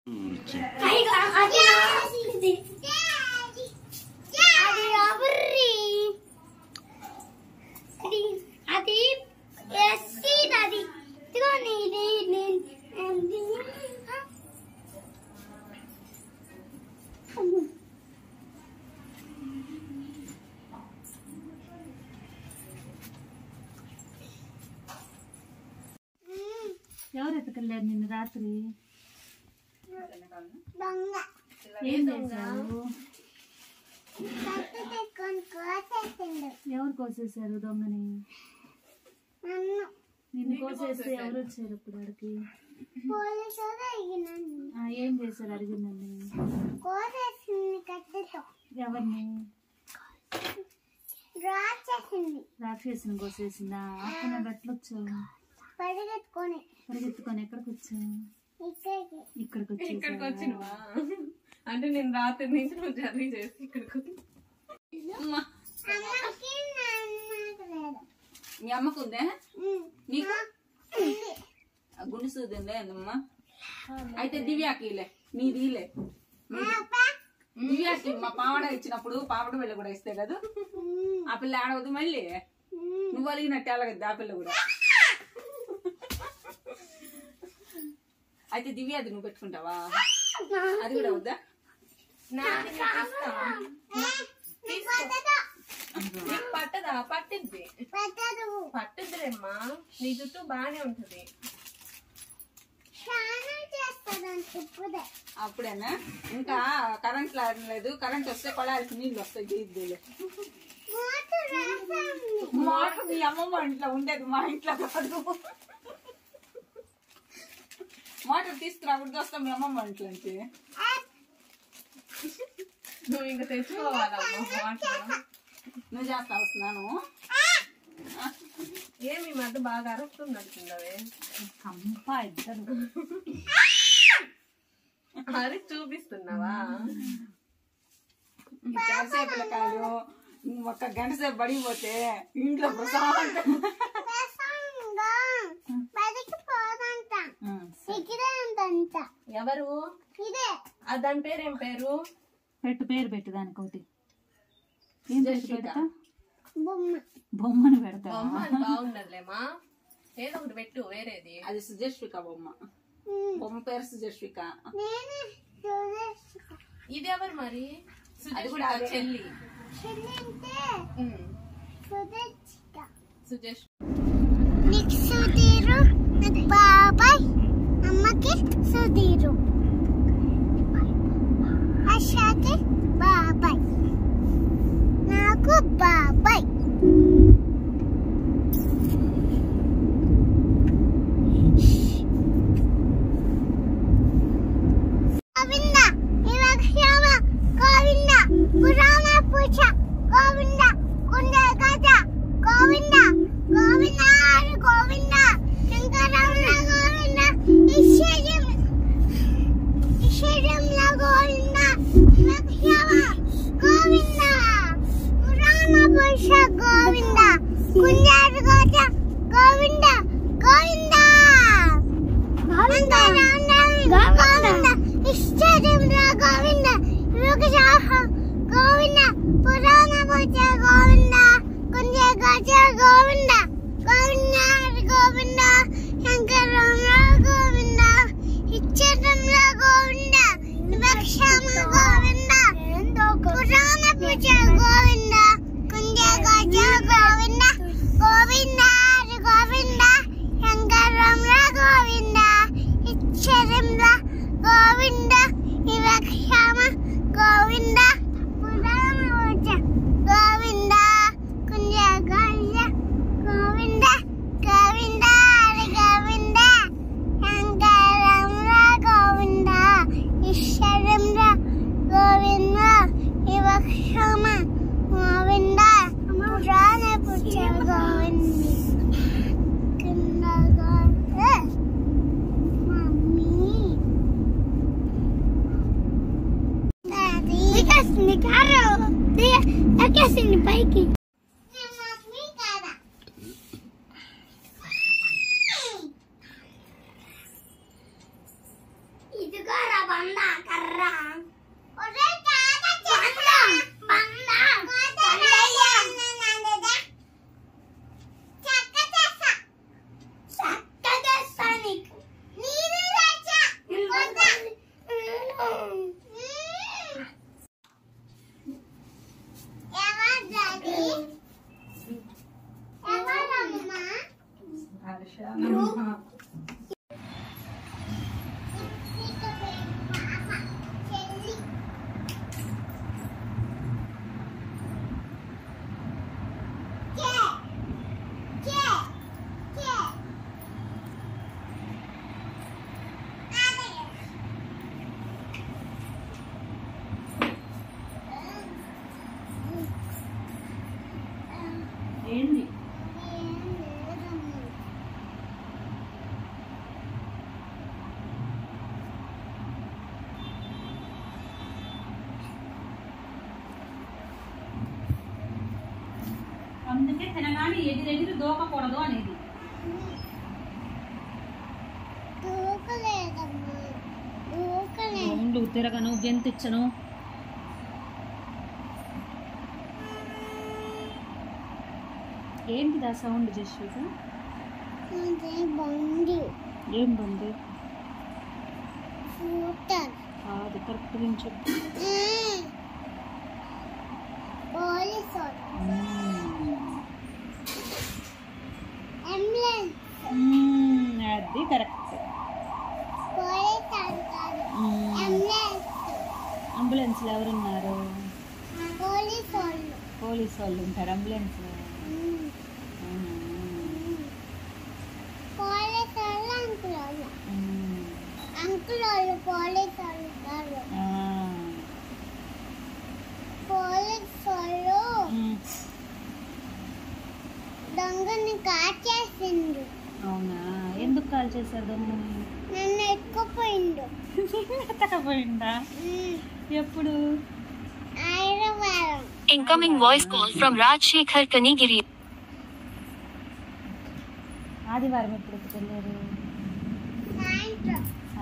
అయ్యో, అది నాది. అది ఎవరి అది అది ఎస్సీ అది ఇదిగో నీది నీది ఎవరు ఎత్తుకెళ్ళారు నిన్న రాత్రి దొంగ ఏం చేశారు కట్టు తెచ్చుకొని కోసేసిండు ఎవరు కోసేశారు దొంగని నన్ను నిన్ను కోసేస్తే ఎవరు వచ్చారు ఇప్పుడు అడిగి పోలీసు అడిగినాను ఏం చేశారు అడిగిందండి కోసేసింది కట్టెతో ఎవరిని డ్రా చేసింది రాక్షసుని కోసేసిందా అప్పుడు నువ్వు ఎట్లా వచ్చావు పరిగెత్తుకొని పరిగెత్తుకొని ఎక్కడికి వచ్చావు ఇక్కడికి ఇక్కడికి ఇక్కడికి వచ్చేసావా? వచ్చినవా అంటే నేను రాత్రి నుంచి నువ్వు జర్నీ చేసి ఇక్కడికి వచ్చి అమ్మా, అమ్మకి నాన్నకి లేదు మీ అమ్మకు ఉందే ఉమ్. నీకు ఉంది. గుండు సూదిందే ఏందమ్మా అయితే దివ్యాకిలే నీదిలే అబ్బా. దివ్యాకి మా పావడ ఇచ్చినప్పుడు పావడ వెళ్ళి కూడా ఇస్తే కదా ఉమ్. ఆ పిల్ల ఆడవద్దు మళ్ళీ ఉమ్. నువ్వు అలిగినట్టు అలాగద్దు ఆ పిల్ల కూడా అయితే దివ్య అది నువ్వు పెట్టుకుంటావా అది కూడా వద్దా పట్టదు. నీకు పట్టదా పట్టిద్ది పట్టదు. పట్టుద్దిలేమ్మా నీ జుట్టు బానే ఉంటది స్నానం చేస్తాదంట ఇప్పుడే. అప్పుడేనా ఇంకా కరెంట్ లేదు కరెంట్ వస్తే కొడాలి నీళ్ళు వస్తాయి జీద్దులే మోటర్ రాసాంది. మోటార్ మీ అమ్మమ్మ ఇంట్లో ఉండేది మా ఇంట్లో కాదు మోటార్ తీసుకురాకూడదు వస్తాం మీ అమ్మమ్మ ఇంట్లో నుంచి నువ్వు ఇంకా తెచ్చుకోవాలమ్మా వాటర్ నువ్వు చేస్తావు స్నానం ఏమి ఈ మధ్య బాగా అరుస్తున్నట్టున్నవే కంప ఇద్దరు అరి చూపిస్తున్నావా చాలాసేపు పిల్లకాయలు ఒక గంట సేపు బడిపోతే ఇంట్లో ప్రశాంతంగా ప్రసంగా బయటికి పోదంట ఇక్కడే ఉందంట ఎవరు ఇదే ఆ దాని పేరు ఏం పేరు పెట్టు పేరు పెట్టు దానికి ఒకటి ఏం పేరు పెడతా బొమ్మ బొమ్మను పెడతా బొమ్మ అది బాగుండదులేమా ఏదో ఒకటి పెట్టు వేరేది అది సుజస్విక బొమ్మ ఉమ్. బొమ్మ పేరు సుజస్విక నేనే చూసేస్తా. ఇది ఎవరు మరి అది కూడా సుజస్విక చెల్లి చెల్లింటే ఉమ్. సుదర్శిక. సుజస్ నీకు సుధీరు నాకు బాబాయ్ అమ్మకి సుధీరు ఆశాకి బాబాయ్ నాకు బాబాయ్ గోవింద ఇవాగ శ్యామ గోవింద పురాణ పూజ గోవింద కుండే గజ గోవింద గోవింద హరి గోవింద శంకరమ్మ గోవింద ఈశ్వర్యం ఈశ్వర్యంల గోవింద ఇవాగ శ్యామ గోవింద పురాణ పూజ గోవింద కుండే గజ గోవింద గోవింద గోవింద గోవింద ఇష్టదేవుడా గోవింద యోగశాహ గోవింద పురాణ పూజ గోవింద కుంజ గజ గోవింద గోవింద హరి గోవింద శంకరంలో గోవింద ఇచ్చటంలో గోవింద వివక్షమ గోవింద పురాణ పూజ గోవింద కుంజ గజ గోవింద గోవింద హరి గోవింద శంకరంలో గోవింద ఇచ్చరంలో గోవింద వివక్షమ గోవింద పురాణ పూజ గోవింద కుంజ గజ గోవింద గోవింద హరి గోవింద శంకరంలో గోవింద ఈశ్వరంలో గోవింద వివక్షమ గోవింద పురాణ పూజ గోవింద కింద గోవింద మమ్మీ దిగేసింది కారు ఎక్కేసింది పైకి ఇదిగో రా బంద కర్ర ఒరే తాత బంద బంద బందయ్య చక్క చేస్తా చక్క చేస్తా నీకు నీరు తెచ్చా ఎవరు ఎవరమ్మా ఏంది అందుకే తినగానే ఎగిరెగిరి దూకకూడదు అనేది దూకలేదమ్మా దూకలేదు రౌండ్ తిరగను గెంతిచ్చను ఏంటిది ఆ సౌండ్ జశ్విక అదే బండి ఏం బంది స్కూటర్ అది కరెక్ట్ నుంచి చెప్పు పోలీసు అంబులెన్స్ మ్మ్, అది కరెక్ట్ పోలీస్ అంటారు అంబులెన్స్ అంబులెన్స్లో ఎవరున్నారు పోలీసు వాళ్ళు పోలీస్ వాళ్ళు ఉంటారు అంబులెన్స్లో పోలీసు వాళ్ళు అంకుల్ వాళ్ళు అంకుల్ వాళ్ళు పోలీసు వాళ్ళు ఉంటారు పోలీసు వాళ్ళు దొంగని కాచేసిండు అవునా ఎందుకు కాల్ చేశారు దొంగని నన్ను ఎక్కిపోయిండు ఎత్తకపోయిందా ఎప్పుడు ఆయుర్వారం Incoming voice call from Rajshekhar Kanigiri. ఆదివారం ఎప్పుడు ఎత్తుకెళ్ళారు సాయంత్రం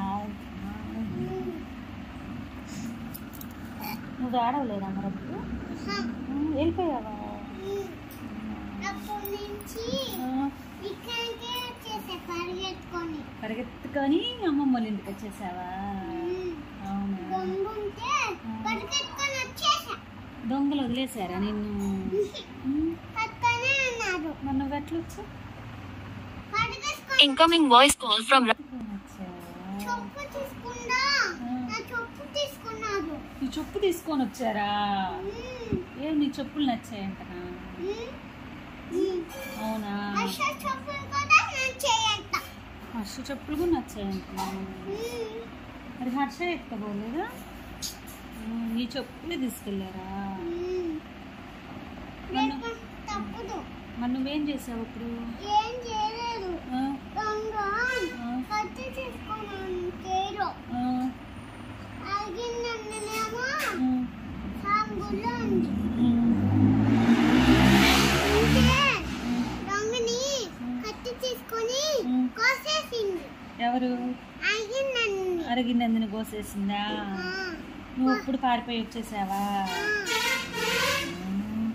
నువ్వు ఆడవలేదా మరి అప్పుడు ఉమ్, వెళ్ళిపోయావా అప్పటి నుంచి ఆ, ఇక్కడికే వచ్చేసా పరిగెత్తుకొని పరిగెత్తుకొని అమ్మమ్మ వాళ్ళ ఇంటికి వచ్చేసావా అవునా దొంగుంటే పరిగెత్తుకొని వచ్చేసా దొంగలు వదిలేశారా నిన్ను ఉమ్, పక్కనే అన్నారు మరి నువ్వు ఎట్లా వచ్చావు పరిగెత్తుకొని Incoming voice call from Ra- వచ్చావా? చొప్పు తీసుకుందా నా చొప్పు తీసుకున్నారు నీ చెప్పు తీసుకొని వచ్చారా ఉమ్, ఏం నీ చెప్పులు నచ్చాయంటనా ఉమ్, ఉమ్. అవునా అసలు చెప్పులు కూడా నేను చేయట హర్ష చెప్పులు కూడా నచ్చాయంటనా మరి హర్ష ఎక్కబోలేదా ఉమ్, నీ చెప్పులే తీసుకెళ్ళారా రేపు తప్పదు మరి నువ్వేం చేసావు అప్పుడు ఏం చేయలేదు ఆ, దొంగ ఆ, కత్తి తీసుకున్నాను చేలో ఆ, ఆగిందన్ననేమో ఉమ్, సాంగుల్లో ఉంది ఉమ్, అంటే దొంగని కత్తి తీసుకొని ఉమ్. కోసేసింది ఎవరు ఆగిందండి అరగినందుని కోసేసిందా నువ్వు అప్పుడు పారిపోయి వచ్చేసావా ఉమ్.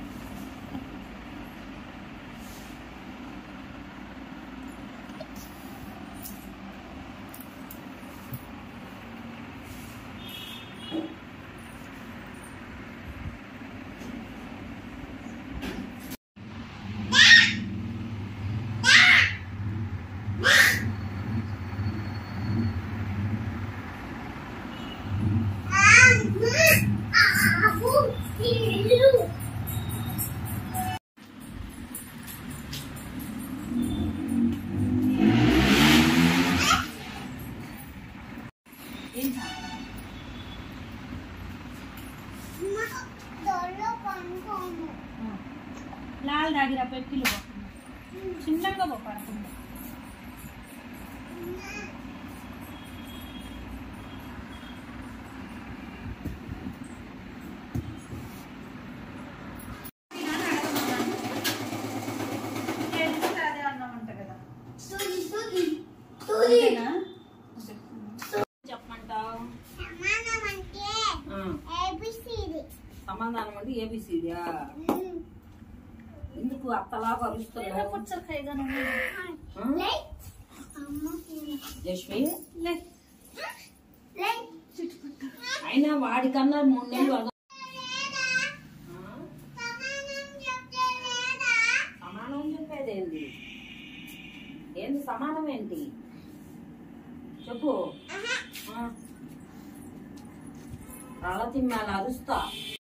ఏం కావాలి? దొరలో పనుకోము ఆ. లాల్ దాగిరా పెట్టిలు చిన్నగా పో పడకుండా అదే అన్నామంట కదా తుది తుది తుది అంతేనా? చెప్పమంటావు సమానం అంటే ఆ, ఏబిసిడి సమాధానం అంటే ఏబిసిడియా ఎందుకు అత్తలాగా అరుస్తున్నావు పుచ్చకాయగా ఆ? అమ్మ యశ్వి లే లే అయినా వాడికన్నా మూడు నెలలు అదో- ఆ? సమానం చెప్తే లేదా సమానం చెప్పేది ఏంటి ఏంది సమానం ఏంటి చెప్పు ఆ. రాళ్ళ తిమ్మాల అరుస్తా